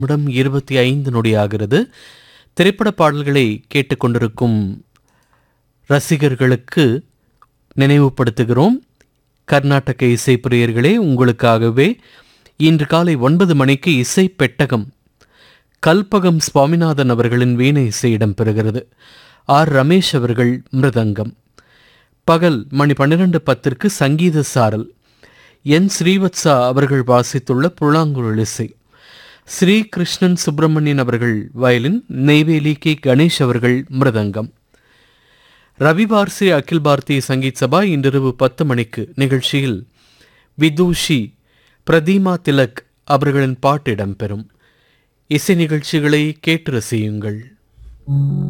நிமிடம் இருபத்தி ஐந்து நொடியாகிறது திரைப்பட பாடல்களை கேட்டுக்கொண்டிருக்கும் ரசிகர்களுக்கு நினைவுபடுத்துகிறோம் கர்நாடக இசை பிரியர்களே உங்களுக்காகவே இன்று காலை ஒன்பது மணிக்கு இசை பெட்டகம் கல்பகம் சுவாமிநாதன் அவர்களின் வீணை இசை இடம்பெறுகிறது ஆர் ரமேஷ் அவர்கள் மிருதங்கம் பகல் மணி பன்னிரண்டு பத்திற்கு சங்கீத சாரல் என் ஸ்ரீவத்சா அவர்கள் வாசித்துள்ள புல்லாங்குழல் இசை ஸ்ரீ கிருஷ்ணன் சுப்பிரமணியன் அவர்கள் வயலின் நெய்வேலி கே கணேஷ் அவர்கள் மிருதங்கம் ரவிவார்சி அகில் பாரதிய சங்கீத் சபா இன்றிரவு பத்து மணிக்கு நிகழ்ச்சியில் விதூஷி பிரதீமா திலக் அவர்களின் பாட்டு இடம்பெறும் இசை நிகழ்ச்சிகளை கேட்டு ரசியுங்கள்